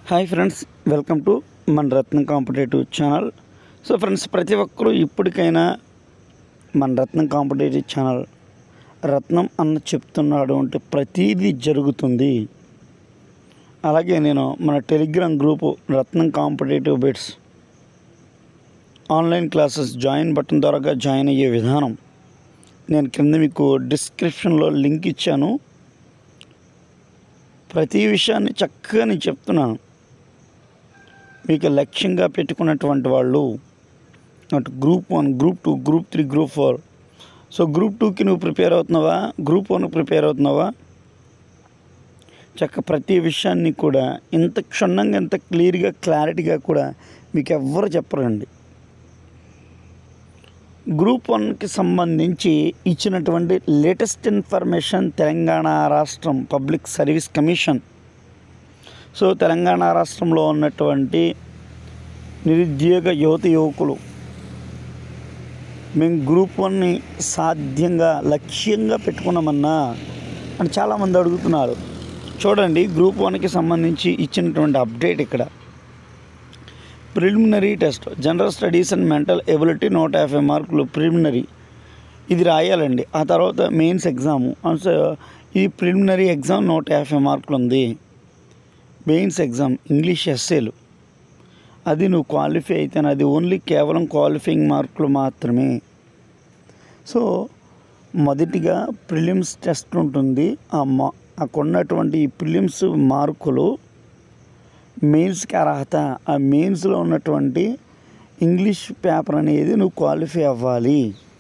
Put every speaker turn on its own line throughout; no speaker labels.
hi friends welcome to మన Ratnam competitive channel so friends ప్రతి ఒక్కరూ ఇప్పటికైనా మన రత్నం కాంపిటేటివ్ ఛానల్ రత్నం అన్న చెప్తున్నాడు అంటే ప్రతీదీ జరుగుతుంది అలాగే నేను మన Telegram group Ratnam competitive bits online classes join button ద్వారా జాయిన్ అయ్యే విధానం నేను క్రింద మీకు డిస్క్రిప్షన్లో లింక్ ఇచ్చాను ప్రతి విషయాన్ని చక్కగా నేను చెప్తున్నాను మీకు లక్ష్యంగా పెట్టుకున్నటువంటి వాళ్ళు అటు group one group two group three group four so group టూకి నువ్వు ప్రిపేర్ అవుతున్నావా గ్రూప్ వన్ ప్రిపేర్ అవుతున్నావా చక్క ప్రతి విషయాన్ని కూడా ఇంత క్షుణ్ణంగా ఇంత క్లియర్గా క్లారిటీగా కూడా మీకు ఎవ్వరు చెప్పరండి గ్రూప్ వన్కి సంబంధించి ఇచ్చినటువంటి లేటెస్ట్ ఇన్ఫర్మేషన్ తెలంగాణ రాష్ట్రం public service commission so Telangana రాష్ట్రంలో ఉన్నటువంటి నిరుద్యోగ యువత యువకులు మేము గ్రూప్ వన్ని సాధ్యంగా లక్ష్యంగా పెట్టుకున్నామన్నా అని చాలామంది అడుగుతున్నారు చూడండి గ్రూప్ వన్కి సంబంధించి ఇచ్చినటువంటి అప్డేట్ ఇక్కడ preliminary test general studies and mental ability నూట యాభై మార్కులు ప్రిలిమినరీ ఇది రాయాలండి ఆ తర్వాత మెయిన్స్ ఎగ్జాము సో ఇది ప్రిలిమినరీ ఎగ్జామ్ నూట యాభై మార్కులు ఉంది మెయిన్స్ ఎగ్జామ్ ఇంగ్లీష్ ఎస్ఏలు అది నువ్వు క్వాలిఫై అయితేనే అది ఓన్లీ కేవలం క్వాలిఫైయింగ్ మార్కులు మాత్రమే సో మొదటిగా ప్రిలిమ్స్ టెస్ట్ ఉంటుంది ఆ మా అక్కడ ఉన్నటువంటి ఈ ప్రిలిమ్స్ మార్కులు మెయిన్స్కి అర్హత ఆ మెయిన్స్లో ఉన్నటువంటి ఇంగ్లీష్ పేపర్ అనేది నువ్వు క్వాలిఫై అవ్వాలి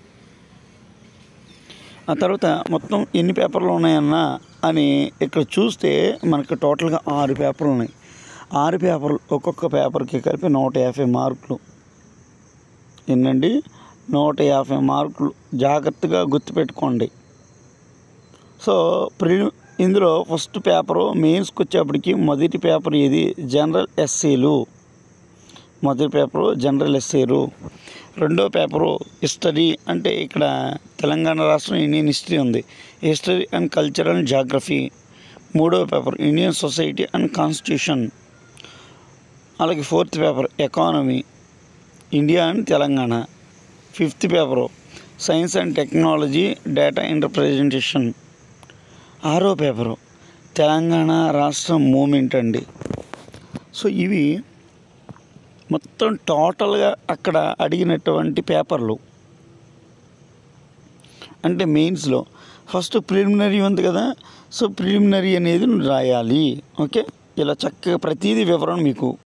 ఆ తర్వాత మొత్తం ఎన్ని పేపర్లు ఉన్నాయన్నా అని ఇక్కడ చూస్తే మనకు టోటల్గా ఆరు పేపర్లు ఉన్నాయి ఆరు పేపర్లు ఒక్కొక్క పేపర్కి కలిపి నూట యాభై మార్కులు ఎన్నండి నూట యాభై మార్కులు జాగ్రత్తగా గుర్తుపెట్టుకోండి సో ప్రి ఇందులో ఫస్ట్ పేపరు మెయిన్స్కి వచ్చేప్పటికి మొదటి పేపర్ ఇది జనరల్ ఎస్సీలు మొదటి పేపరు జనరల్ ఎస్సీలు రెండో పేపరు హిస్టరీ అంటే ఇక్కడ తెలంగాణ రాష్ట్రం ఇండియన్ హిస్టరీ ఉంది హిస్టరీ అండ్ కల్చరల్ జాగ్రఫీ మూడో paper Indian society and constitution అలాగే fourth paper economy India and Telangana fifth paper science and technology data interpretation ఆరో పేపరు తెలంగాణ రాష్ట్ర మూమెంట్ అండి సో ఇవి మొత్తం టోటల్గా అక్కడ అడిగినటువంటి పేపర్లు అంటే మెయిన్స్లో ఫస్ట్ ప్రిలిమినరీ ఉంది కదా సో ప్రిలిమినరీ అనేది నువ్వు రాయాలి ఓకే ఇలా చక్కగా ప్రతిదీ వివరణ మీకు